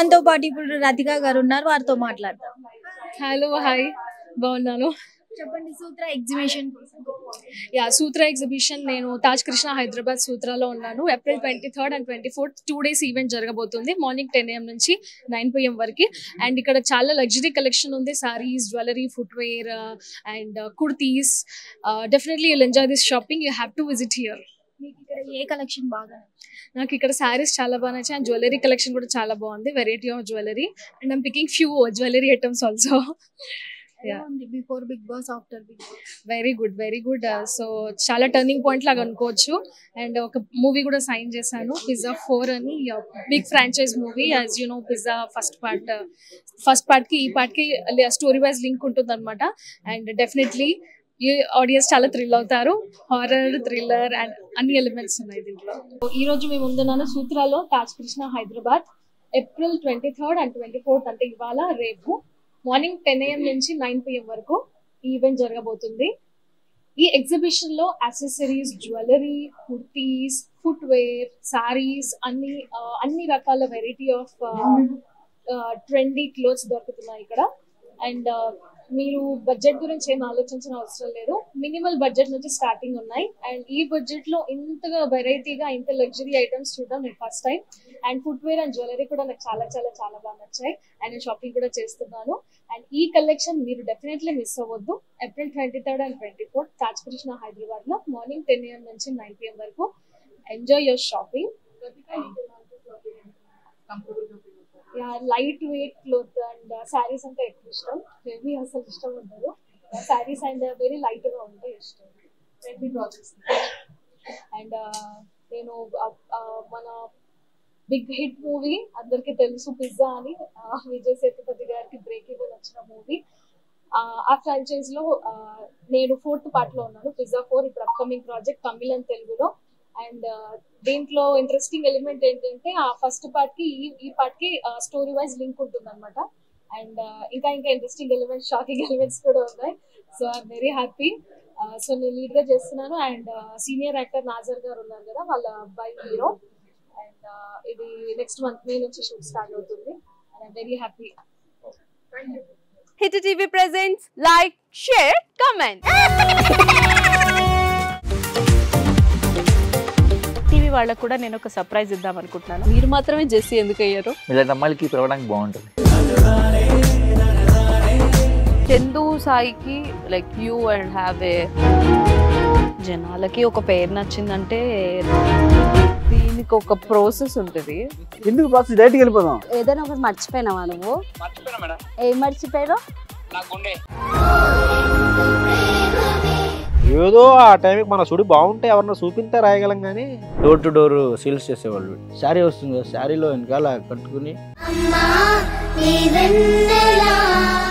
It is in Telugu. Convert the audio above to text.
మనతో పాటు ఇప్పుడు రతిక గారు ఉన్నారు వారితో మాట్లాడతాం హలో హాయ్ బాగున్నాను చెప్పండి Sutra exhibition yeah Sutra exhibition నేను తాజ్ కృష్ణ హైదరాబాద్ సూత్రాలో ఉన్నాను April twenty third and twenty fourth two days event జరగబోతుంది మార్నింగ్ టెన్ ఏఎం నుంచి నైన్ పిఎం వరకు అండ్ ఇక్కడ చాలా లగ్జరీ కలెక్షన్ ఉంది saris jewellery footwear and kurtis definitely you'll enjoy this shopping you have to visit here మీకు ఇక్కడ ఏ కలెక్షన్ బాగా నచ్చింది? నాకు ఇక్కడ శారీస్ చాలా బాగా నచ్చాయి అండ్ జ్యువెలరీ కలెక్షన్ కూడా చాలా బాగుంది variety of jewellery and I'm picking few jewellery items also ఎలా ఉంది before Bigg Boss after Bigg Boss very good very good so చాలా టర్నింగ్ పాయింట్ లాగా అనుకోవచ్చు అండ్ ఒక మూవీ కూడా సైన్ చేశాను పిజ్జా ఫోర్ అని big franchise movie as you know Pizza first part first part కి ఈ పార్ట్ కి స్టోరీ వైజ్ లింక్ ఉంటుంది అనమాట అండ్ డెఫినెట్లీ ఈ ఆడియన్స్ చాలా థ్రిల్ అవుతారు హారర్ థ్రిల్లర్ అండ్ అన్ని ఎలిమెంట్స్ ఉన్నాయి దీంట్లో ఈ రోజు మేము ఉంటున్నాను సూత్రాలో Taj Krishna Hyderabad April twenty third and twenty fourth అంటే ఇవాళ రేపు మార్నింగ్ టెన్ ఏఎం నుంచి నైన్ పిఎం వరకు ఈ ఈవెంట్ జరగబోతుంది ఈ ఎగ్జిబిషన్ లో accessories jewellery kurtis footwear saris అన్ని ఆ, అన్ని రకాల వెరైటీ ఆఫ్ ట్రెండీ క్లోత్స్ దొరుకుతున్నాయి ఇక్కడ అండ్ మీరు బడ్జెట్ గురించి ఏం ఆలోచించిన అవసరం లేదు మినిమల్ బడ్జెట్ నుంచి స్టార్టింగ్ ఉన్నాయి అండ్ ఈ బడ్జెట్ లో ఇంతగా వెరైటీగా ఇంత లగ్జరీ ఐటమ్స్ చూడడం నేను first time and footwear and jewellery కూడా నాకు చాలా చాలా చాలా బాగా నచ్చాయి అండ్ నేను షాపింగ్ కూడా చేస్తున్నాను అండ్ ఈ కలెక్షన్ మీరు డెఫినెట్లీ మిస్ అవ్వద్దు April twenty third and twenty fourth Taj Krishna Hyderabad లో మార్నింగ్ టెన్ ఏఎం నుంచి నైన్ పిఎం వరకు enjoy your shopping light weight cloth and saris అంటే ఎక్కువ ఇష్టం హెవీ అసలు ఇష్టం ఉండదు శారీస్ అండ్ వెరీ లైట్ గా ఉంటే ఇష్టం అండ్ నేను uh, uh, మన బిగ్ హిట్ మూవీ అందరికి తెలుసు పిజ్జా అని uh, విజయ్ సేతుపతి గారికి బ్రేక్ ఇవ్వని వచ్చిన మూవీ ఆ ఫ్రాంచైజ్ లో uh, నేను ఫోర్త్ పార్ట్ లో ఉన్నాను పిజ్జా ఫోర్ ఇప్పుడు అప్కమింగ్ ప్రాజెక్ట్ తమిళ్ అండ్ తెలుగులో అండ్ దీంట్లో ఇంట్రెస్టింగ్ ఎలిమెంట్ ఏంటంటే ఆ ఫస్ట్ పార్ట్ కి ఈ ఈ పార్ట్ కి స్టోరీ వైజ్ లింక్ ఉంటుంది అనమాట అండ్ ఇంకా ఇంకా ఇంట్రెస్టింగ్ ఎలిమెంట్స్ షాకింగ్ ఎలిమెంట్స్ కూడా ఉన్నాయి so I'm very happy so నేను లీడ్ గా చేస్తున్నాను అండ్ సీనియర్ యాక్టర్ నాజర్ గారు ఉన్నారు కదా వాళ్ళ అబ్బాయి హీరో అండ్ ఇది నెక్స్ట్ మంత్ మే నుంచి షూట్ స్టార్ట్ అవుతుంది and I'm very happy Hit TV presents like share comment TV వాళ్ళకు కూడా నేను ఒక సర్ప్రైజ్ ఇద్దాం అనుకుంటున్నాను మీరు మాత్రమే జెస్సీ ఎందుకు అయ్యారు ఇలాంటి అమ్మాయిలకి పిలవడానికి బాగుంటుంది చందు సాయికి like you and have a జనాలకి ఒక పేరు నచ్చిందంటే దీనికి ఒక ప్రాసెస్ ఉంటుంది ఎందుకు బాక్స్ డైరెక్ట్కి వెళ్ళిపోదాం ఏదైనా ఒకటి మర్చిపోయినావా నువ్వు ఏం మర్చిపోయావు ఏదో ఆ టైంకి మన సుడి బాగుంటే ఎవరన్నా చూపిస్తే రాయగలం కానీ డోర్ టు డోర్ సేల్స్ చేసేవాళ్ళు శారీ వస్తుంది కదా శారీలో వెనకాల కట్టుకుని అమ్మా నీ వెన్నెలా